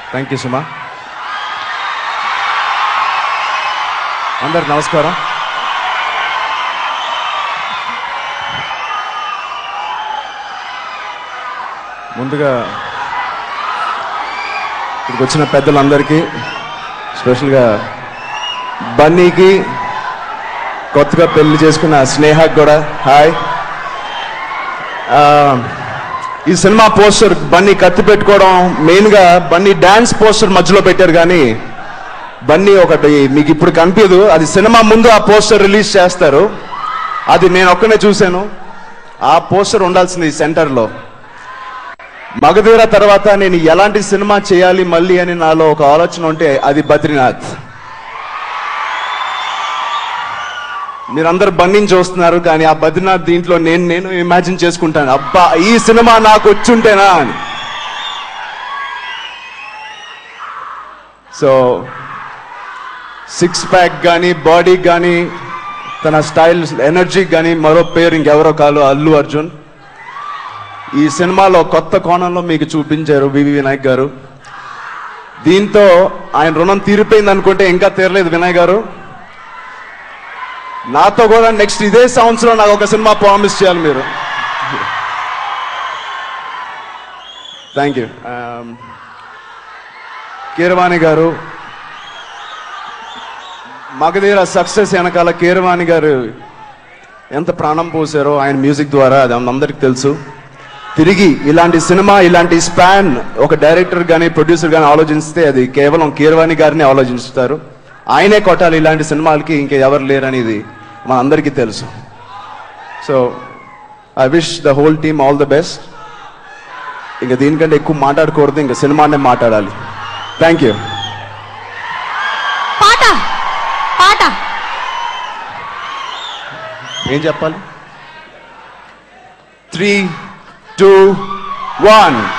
thank you సుమా అందరికి నమస్కారం ముందుగా ఇక్కడికి వచ్చిన పెద్దలందరికీ స్పెషల్గా బన్నీకి కొత్తగా పెళ్లి చేసుకున్న స్నేహకు కూడా హాయ్ ఆ, ఈ సినిమా పోస్టర్ బన్నీ కత్తి పెట్టుకోవడం మెయిన్గా బన్నీ డాన్స్ పోస్టర్ మధ్యలో పెట్టారు కానీ బన్నీ ఒకటి మీకు ఇప్పుడు కనిపించదు అది సినిమా ముందు ఆ పోస్టర్ రిలీజ్ చేస్తారు అది నేను ఒక్కనే చూశాను ఆ పోస్టర్ ఉండాల్సింది ఈ సెంటర్లో మగధీర తర్వాత నేను ఎలాంటి సినిమా చేయాలి మళ్ళీ అని నాలో ఒక ఆలోచన ఉంటే అది బద్రీనాథ్ మీరందరు బన్నీని చూస్తున్నారు కానీ ఆ బద్రీనాథ్ దీంట్లో నేను నేను ఇమాజిన్ చేసుకుంటాను అబ్బా ఈ సినిమా నాకు వచ్చుంటేనా అని సో సిక్స్ ప్యాక్ కానీ బాడీ కానీ తన స్టైల్ ఎనర్జీ కానీ మరో పేరు ఇంకెవరో కాదు అల్లు అర్జున్ ఈ సినిమాలో కొత్త కోణంలో మీకు చూపించారు వివి వినాయక్ గారు దీంతో ఆయన రుణం తీరిపోయింది అనుకుంటే ఇంకా తీరలేదు వినాయక్ గారు నాతో కూడా నెక్స్ట్ ఇదే సంవత్సరం నాకు ఒక సినిమా ప్రామిస్ చేయాలి మీరు థ్యాంక్ యూ కీరవాణి గారు మగధీర సక్సెస్ వెనకాల కీరవాణి గారు ఎంత ప్రాణం పోసారో ఆయన మ్యూజిక్ ద్వారా అది అందరికి తెలుసు తిరిగి ఇలాంటి సినిమా ఇలాంటి స్పాన్ ఒక డైరెక్టర్ కానీ ప్రొడ్యూసర్ కానీ ఆలోచిస్తే అది కేవలం కీరవాణి గారిని ఆలోచిస్తారు ఆయనే కొట్టాలి ఇలాంటి సినిమాలకి ఇంకా ఎవరు లేరనేది మన అందరికీ తెలుసు so I wish the whole team all the best ఇంకా దీనికంటే ఎక్కువ మాట్లాడకూడదు ఇంకా సినిమానే మాట్లాడాలి థ్యాంక్ యూ పాట పాట ఏం చెప్పాలి త్రీ టూ వన్